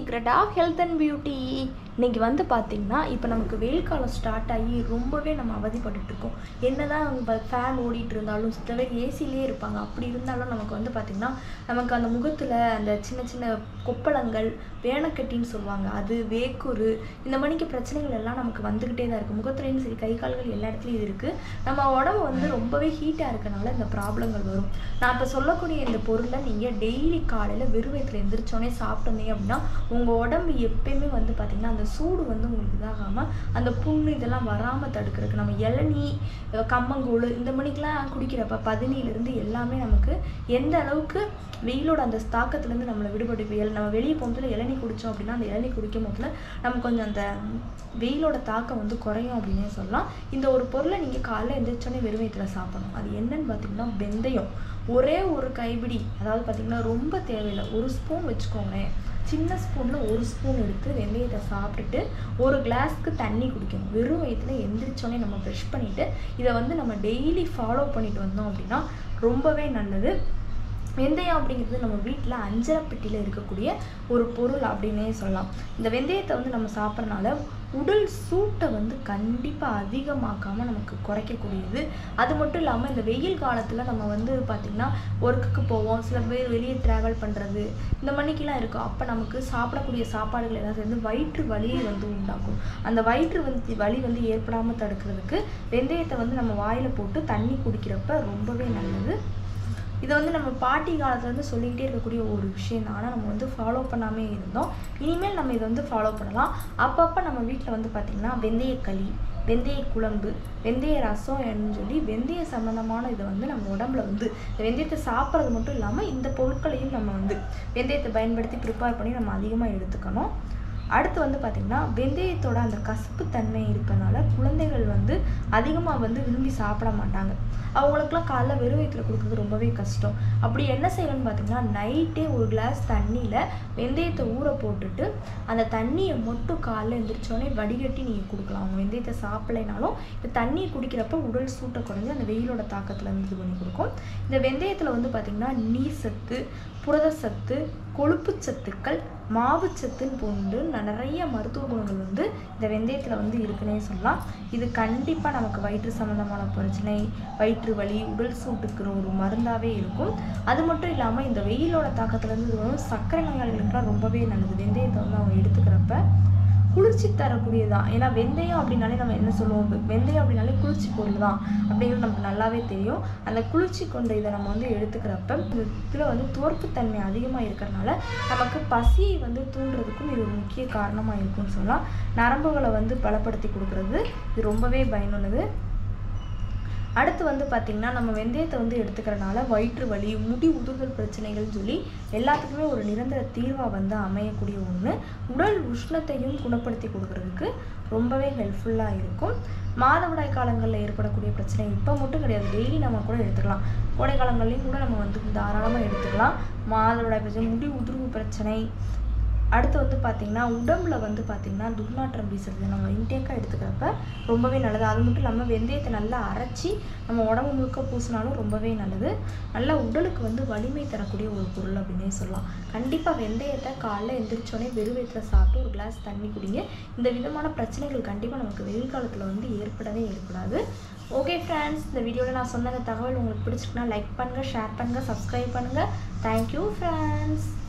secret of health and beauty இன்னைக்கு வந்து பார்த்திங்கன்னா இப்போ நமக்கு வெயில் காலம் ஸ்டார்ட் ஆகி ரொம்பவே நம்ம அவதிப்பட்டுட்டு இருக்கோம் என்னதான் அவங்க ஃபேன் ஓடிட்டு இருந்தாலும் சில பேர் ஏசிலே இருப்பாங்க அப்படி இருந்தாலும் நமக்கு வந்து பார்த்திங்கன்னா நமக்கு அந்த முகத்தில் அந்த சின்ன சின்ன கொப்பளங்கள் வேனக்கட்டின்னு சொல்லுவாங்க அது வேக்குரு இந்த மணிக்கு பிரச்சனைகள் எல்லாம் நமக்கு வந்துக்கிட்டே தான் இருக்குது முகத்துலேயும் சரி கை கால்கள் எல்லா இடத்துலையும் இது இருக்குது நம்ம உடம்பு வந்து ரொம்பவே ஹீட்டாக இருக்கனால இந்த ப்ராப்ளங்கள் வரும் நான் இப்போ சொல்லக்கூடிய இந்த பொருளை நீங்கள் டெய்லி காலையில் வெறும் வயிற்றுல எந்திரிச்சோடனே சாப்பிட்டோன்னே அப்படின்னா உங்கள் உடம்பு எப்பயுமே வந்து பார்த்திங்கன்னா அந்த சூடு வந்து உங்களுக்கு இதாகாமல் அந்த புண்ணு இதெல்லாம் வராமல் தடுக்கிறதுக்கு நம்ம இளநீ அஹ் கம்மங்கூழ் இந்த மணிக்கெலாம் குடிக்கிறப்ப பதினியிலேருந்து எல்லாமே நமக்கு எந்த அளவுக்கு வெயிலோட அந்த தாக்கத்துலேருந்து நம்மளை விடுபட்டு இப்போ எல் நம்ம வெளியே போகும்போது இளநீ குடித்தோம் அப்படின்னா அந்த இளநீ குடிக்கும் போதுல நமக்கு கொஞ்சம் அந்த வெயிலோட தாக்கம் வந்து குறையும் அப்படின்னே சொல்லலாம் இந்த ஒரு பொருளை நீங்கள் காலைல எந்திரிச்சோடனே வெறும் வயிற்றுல சாப்பிடணும் அது என்னன்னு பார்த்தீங்கன்னா வெந்தயம் ஒரே ஒரு கைப்பிடி அதாவது பார்த்தீங்கன்னா ரொம்ப தேவையில்லை ஒரு ஸ்பூன் வச்சுக்கோங்களேன் சின்ன ஸ்பூனில் ஒரு ஸ்பூன் எடுத்து வெந்தயத்தை சாப்பிட்டுட்டு ஒரு கிளாஸ்க்கு தண்ணி குடிக்கணும் வெறும் வயிற்றுல எந்திரிச்சோடனே நம்ம ப்ரெஷ் பண்ணிவிட்டு இதை வந்து நம்ம டெய்லி ஃபாலோ பண்ணிட்டு வந்தோம் அப்படின்னா ரொம்பவே நல்லது வெந்தயம் அப்படிங்கிறது நம்ம வீட்டில் அஞ்சரை பெட்டியில் இருக்கக்கூடிய ஒரு பொருள் அப்படின்னே சொல்லலாம் இந்த வெந்தயத்தை வந்து நம்ம சாப்பிட்றனால உடல் சூட்டை வந்து கண்டிப்பாக அதிகமாக்காமல் நமக்கு குறைக்கக்கூடியது அது மட்டும் இல்லாமல் இந்த வெயில் காலத்தில் நம்ம வந்து பார்த்திங்கன்னா ஒர்க்குக்கு போவோம் சில பேர் வெளியே ட்ராவல் பண்ணுறது இந்த மணிக்கெலாம் இருக்கும் அப்போ நமக்கு சாப்பிடக்கூடிய சாப்பாடுகள் எல்லாம் சேர்ந்து வயிற்று வலியை வந்து உண்டாக்கும் அந்த வயிற்று வந்து வலி வந்து ஏற்படாமல் தடுக்கிறதுக்கு வெந்தயத்தை வந்து நம்ம வாயில் போட்டு தண்ணி குடிக்கிறப்ப ரொம்பவே நல்லது இதை வந்து நம்ம பாட்டி காலத்துலேருந்து சொல்லிக்கிட்டே இருக்கக்கூடிய ஒரு விஷயம் தான் ஆனால் நம்ம வந்து ஃபாலோ பண்ணாமே இருந்தோம் இனிமேல் நம்ம இதை வந்து ஃபாலோ பண்ணலாம் அப்பப்போ நம்ம வீட்டில் வந்து பார்த்திங்கன்னா வெந்தயக்களி வெந்தய குழம்பு வெந்தய ரசம்னு சொல்லி வெந்தய சம்மந்தமான இதை வந்து நம்ம உடம்புல வந்து இந்த வெந்தயத்தை சாப்பிட்றது மட்டும் இல்லாமல் இந்த பொருட்களையும் நம்ம வந்து வெந்தயத்தை பயன்படுத்தி ப்ரிப்பேர் பண்ணி நம்ம அதிகமாக எடுத்துக்கணும் அடுத்து வந்து பார்த்திங்கன்னா வெந்தயத்தோட அந்த கசப்பு தன்மை இருப்பதனால குழந்தைகள் வந்து அதிகமாக வந்து விரும்பி சாப்பிட மாட்டாங்க அவங்களுக்குலாம் காலைல வெறும் வயிற்றுல கொடுக்குறது ரொம்பவே கஷ்டம் அப்படி என்ன செய்யணும்னு பார்த்தீங்கன்னா நைட்டே ஒரு கிளாஸ் தண்ணியில் வெந்தயத்தை ஊற போட்டுட்டு அந்த தண்ணியை மட்டும் காலைல எந்திரிச்சோடனே வடிகட்டி நீங்கள் கொடுக்கலாம் அவங்க வெந்தயத்தை சாப்பிடலைனாலும் இந்த தண்ணியை குடிக்கிறப்ப உடல் சூட்டை குறைஞ்சி அந்த வெயிலோட தாக்கத்தில் இருந்து இது பண்ணி கொடுக்கும் இந்த வெந்தயத்தில் வந்து பார்த்திங்கன்னா நீர் சத்து புரத சத்து கொழுப்பு சத்துக்கள் மாவுச்சத்துன்னு போன்று ந- நிறைய மருத்துவ குணங்கள் வந்து இந்த வெந்தயத்தில் வந்து இருக்குன்னே சொல்லலாம் இது கண்டிப்பாக நமக்கு வயிற்று சம்மந்தமான பிரச்சனை வயிற்று வலி உடல் சூட்டுக்கு ஒரு மருந்தாகவே இருக்கும் அது மட்டும் இல்லாமல் இந்த வெயிலோட தாக்கத்துலேருந்து இது வரும் சர்க்கரை நோயாளிகளுக்குலாம் ரொம்பவே நல்லது வெந்தயத்தை வந்து அவங்க எடுத்துக்கிறப்ப குளிர்ச்சி தரக்கூடியதான் ஏன்னா வெந்தயம் அப்படின்னாலே நம்ம என்ன சொல்லுவோம் வெ- வெந்தயம் அப்படின்னாலே குளிர்ச்சி பொருள் தான் அப்படிங்கிறது நமக்கு நல்லாவே தெரியும் அந்த குளிர்ச்சி கொண்ட இதை நம்ம வந்து எடுத்துக்கிறப்ப இதில் வந்து துவர்ப்புத்தன்மை அதிகமாக இருக்கிறனால நமக்கு பசியை வந்து தூண்டுறதுக்கும் இது ஒரு முக்கிய காரணமாக இருக்கும்னு சொல்லலாம் நரம்புகளை வந்து பலப்படுத்தி கொடுக்கறது இது ரொம்பவே பயனுள்ளது அடுத்து வந்து பார்த்திங்கன்னா நம்ம வெந்தயத்தை வந்து எடுத்துக்கிறனால வயிற்று வலி முடி உதிர்தல் பிரச்சனைகள்னு சொல்லி எல்லாத்துக்குமே ஒரு நிரந்தர தீர்வாக வந்து அமையக்கூடிய ஒன்று உடல் உஷ்ணத்தையும் குணப்படுத்தி கொடுக்கறதுக்கு ரொம்பவே ஹெல்ப்ஃபுல்லாக இருக்கும் மாதவிடாய் காலங்களில் ஏற்படக்கூடிய பிரச்சனை இப்போ மட்டும் கிடையாது டெய்லி நம்ம கூட எடுத்துக்கலாம் கோடை காலங்கள்லையும் கூட நம்ம வந்து தாராளமாக எடுத்துக்கலாம் மாதவிடாய் பிரச்சனை முடி உதிர்வு பிரச்சனை அடுத்து வந்து பார்த்திங்கன்னா உடம்புல வந்து பார்த்திங்கன்னா துர்நாற்றம் வீசுறது நம்ம இன்டேக்காக எடுத்துக்கிறப்ப ரொம்பவே நல்லது அது மட்டும் இல்லாமல் வெந்தயத்தை நல்லா அரைச்சி நம்ம உடம்பு முழுக்க பூசினாலும் ரொம்பவே நல்லது நல்லா உடலுக்கு வந்து வலிமை தரக்கூடிய ஒரு பொருள் அப்படின்னே சொல்லலாம் கண்டிப்பாக வெந்தயத்தை காலைல எந்திரிச்சோடனே வெறும் வயிற்றுல சாப்பிட்டு ஒரு கிளாஸ் தண்ணி குடிங்க இந்த விதமான பிரச்சனைகள் கண்டிப்பாக நமக்கு வெயில் காலத்தில் வந்து ஏற்படவே ஏற்படாது ஓகே ஃப்ரெண்ட்ஸ் இந்த வீடியோவில் நான் சொன்ன இந்த தகவல் உங்களுக்கு பிடிச்சிருக்குன்னா லைக் பண்ணுங்கள் ஷேர் பண்ணுங்கள் சப்ஸ்கிரைப் பண்ணுங்கள் தேங்க்யூ ஃப்ரெண்ட்ஸ்